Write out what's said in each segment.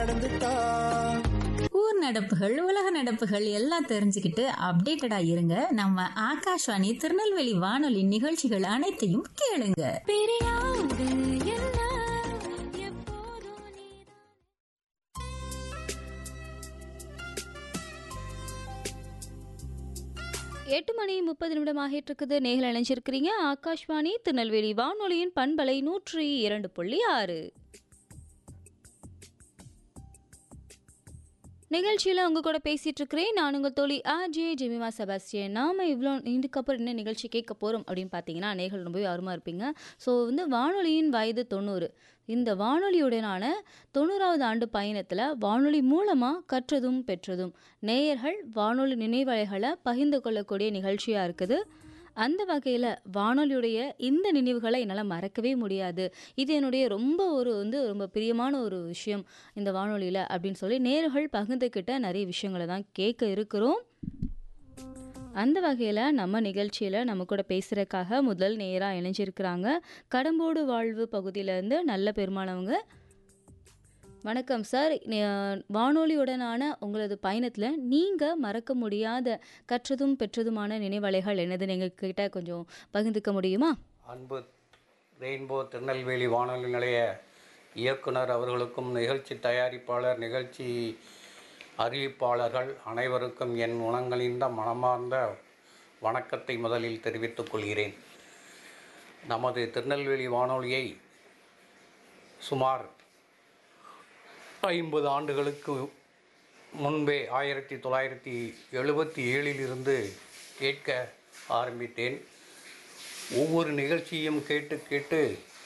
நடந்துட்டா ஊர் நடப்புகள் உலக நடப்புகள் எல்லாம் தெரிஞ்சுக்கிட்டு அப்டேட்டடா இருங்க நம்ம ஆகாஷ்வாணி திருநெல்வேலி வானொலி நிகழ்ச்சிகள் அனைத்தையும் கேளுங்க பிரியாது என்ன எப்போதும் நீதான் எட்டு மணி முப்பது நிமிடம் ஆகிட்டு இருக்குது நேரில் இணைஞ்சிருக்கிறீங்க ஆகாஷ்வாணி திருநெல்வேலி வானொலியின் பண்பலை நூற்றி இரண்டு புள்ளி ஆறு நிகழ்ச்சியில் உங்க கூட பேசிட்டு இருக்கிறேன் நான் உங்கள் தோழி ஆர்ஜே ஜெமிமா செபாஸ்டியன் நாம இவ்வளோ இதுக்கப்புறம் என்ன நிகழ்ச்சி கேட்க போகிறோம் அப்படின்னு பார்த்தீங்கன்னா நேர்கள் ரொம்பவே அருமா இருப்பீங்க ஸோ வந்து வானொலியின் வயது தொண்ணூறு இந்த வானொலியுடனான தொண்ணூறாவது ஆண்டு பயணத்தில் வானொலி மூலமாக கற்றதும் பெற்றதும் நேயர்கள் வானொலி நினைவலைகளை பகிர்ந்து கொள்ளக்கூடிய நிகழ்ச்சியாக இருக்குது அந்த வகையில் வானொலியுடைய இந்த நினைவுகளை என்னால் மறக்கவே முடியாது இது என்னுடைய ரொம்ப ஒரு வந்து ரொம்ப பிரியமான ஒரு விஷயம் இந்த வானொலியில் அப்படின்னு சொல்லி நேர்கள் பகிர்ந்துக்கிட்ட நிறைய விஷயங்களை தான் கேட்க இருக்கிறோம் அந்த வகையில் நம்ம நிகழ்ச்சியில் நம்ம கூட பேசுகிறதுக்காக முதல் நேராக இணைஞ்சிருக்கிறாங்க கடம்போடு வாழ்வு பகுதியிலேருந்து நல்ல பெருமானவங்க வணக்கம் சார் நே- வானொலியுடனான உங்களது பயணத்தில் நீங்கள் மறக்க முடியாத கற்றதும் பெற்றதுமான நினைவலைகள் என்னது நீங்கள் கிட்ட கொஞ்சம் பகிர்ந்துக்க முடியுமா அன்பு ரெயின்போ திருநெல்வேலி வானொலி நிலைய இயக்குனர் அவர்களுக்கும் நிகழ்ச்சி தயாரிப்பாளர் நிகழ்ச்சி அறிவிப்பாளர்கள் அனைவருக்கும் என் உணங்கணிந்த மனமார்ந்த வணக்கத்தை முதலில் தெரிவித்துக் கொள்கிறேன் நமது திருநெல்வேலி வானொலியை சுமார் ஐம்பது ஆண்டுகளுக்கு முன்பே ஆயிரத்தி தொள்ளாயிரத்தி எழுபத்தி ஏழிலிருந்து கேட்க ஆரம்பித்தேன் ஒவ்வொரு நிகழ்ச்சியும் கேட்டு கேட்டு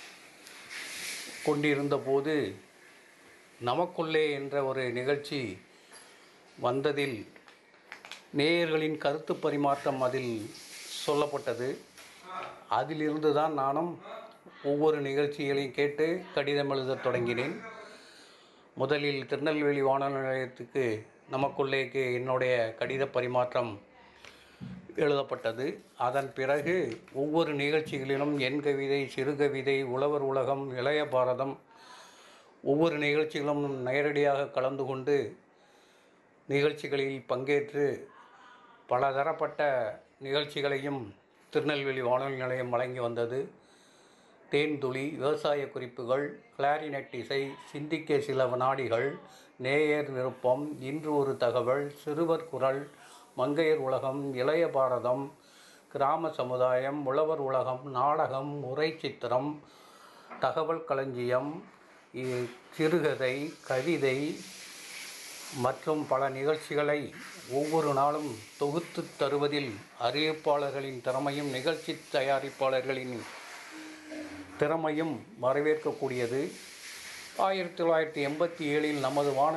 கொண்டிருந்த போது நமக்குள்ளே என்ற ஒரு நிகழ்ச்சி வந்ததில் நேயர்களின் கருத்து பரிமாற்றம் அதில் சொல்லப்பட்டது அதிலிருந்து தான் நானும் ஒவ்வொரு நிகழ்ச்சிகளையும் கேட்டு கடிதம் எழுதத் தொடங்கினேன் முதலில் திருநெல்வேலி வானொலி நிலையத்துக்கு நமக்குள்ளேக்கு என்னுடைய கடித பரிமாற்றம் எழுதப்பட்டது அதன் பிறகு ஒவ்வொரு நிகழ்ச்சிகளிலும் என் கவிதை சிறுகவிதை உழவர் உலகம் இளைய பாரதம் ஒவ்வொரு நிகழ்ச்சிகளும் நேரடியாக கலந்து கொண்டு நிகழ்ச்சிகளில் பங்கேற்று பலதரப்பட்ட நிகழ்ச்சிகளையும் திருநெல்வேலி வானொலி நிலையம் வழங்கி வந்தது தேன்துளி விவசாய குறிப்புகள் கிளாரினட் இசை சிந்திக்க சில வினாடிகள் நேயர் விருப்பம் இன்று ஒரு தகவல் சிறுவர் குரல் மங்கையர் உலகம் இளைய பாரதம் கிராம சமுதாயம் உழவர் உலகம் நாடகம் உரை சித்திரம் தகவல் களஞ்சியம் இ- சிறுகதை கவிதை மற்றும் பல நிகழ்ச்சிகளை ஒவ்வொரு நாளும் தொகுத்து தருவதில் அறிவிப்பாளர்களின் திறமையும் நிகழ்ச்சி தயாரிப்பாளர்களின் திறமையும் வரவேற்கக்கூடியது ஆயிரத்தி தொள்ளாயிரத்தி எண்பத்தி ஏழில் நமது வான